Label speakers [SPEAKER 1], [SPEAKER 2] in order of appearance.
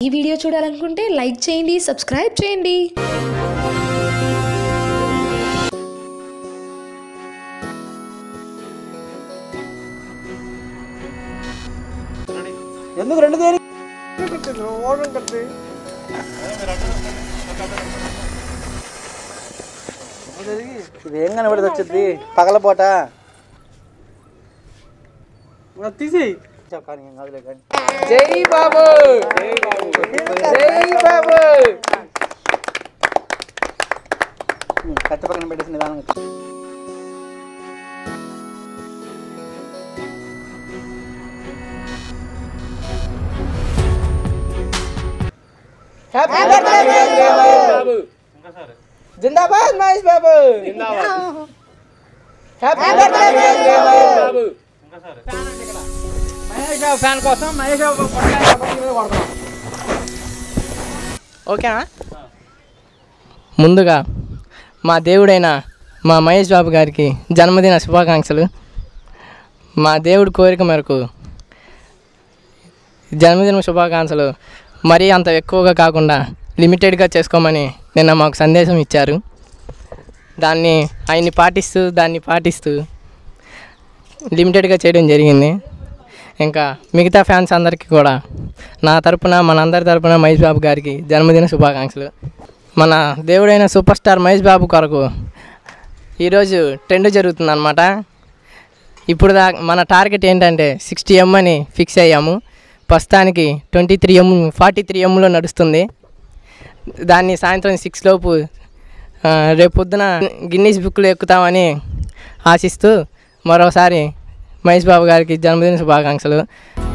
[SPEAKER 1] ఈ వీడియో చూడాలనుకుంటే లైక్ చేయండి సబ్స్క్రైబ్ చేయండి
[SPEAKER 2] ఎందుకు రెండు దేని ఇది ఏం కనబడి వచ్చింది పగలపోట తీసేయి కానీ ఏం కాదులే కానీ
[SPEAKER 3] జై బాబు జై బాబు
[SPEAKER 2] ఉమ్, కత్తి పక్కన పెట్టేసి నిదానంగా
[SPEAKER 3] హ్యాపీ బర్త్డే బాబు జిందాబాద్ మహేష్ బాబు హ్యాపీ బర్త్డే బాబు మహేష్ బాబు ఫ్యాన్ కోసం మహేష్ బాబు కొట్టడానికి కబడ్డీ మీద కొడతాం ఓకేనా ముందుగా మా దేవుడైన మా మహేష్ బాబు గారికి జన్మదిన శుభాకాంక్షలు మా దేవుడి కోరిక మేరకు జన్మదిన శుభాకాంక్షలు మరీ అంత ఎక్కువగా కాకుండా లిమిటెడ్గా చేసుకోమని నిన్న మాకు సందేశం ఇచ్చారు దాన్ని ఆయన్ని పాటిస్తూ దాన్ని పాటిస్తూ లిమిటెడ్గా చేయడం జరిగింది ఇంకా మిగతా ఫ్యాన్స్ అందరికీ కూడా నా తరపున మనందరి తరపున మహేష్ బాబు గారికి జన్మదిన శుభాకాంక్షలు మన దేవుడైన సూపర్ స్టార్ మహేష్ బాబు కొరకు ఈరోజు ట్రెండ్ జరుగుతుందన్నమాట ఇప్పుడు దా మన టార్గెట్ ఏంటంటే సిక్స్టీ ఎమ్ అని ఫిక్స్ అయ్యాము ప్రస్తుతానికి twenty three M forty three ఎమ్లో నడుస్తుంది దాన్ని సాయంత్రం సిక్స్ లోపు ఆ, రేపు పొద్దున గిన్నీస్ బుక్లో ఎక్కుతామని ఆశిస్తూ మరోసారి మహేష్ బాబు గారికి జన్మదిన శుభాకాంక్షలు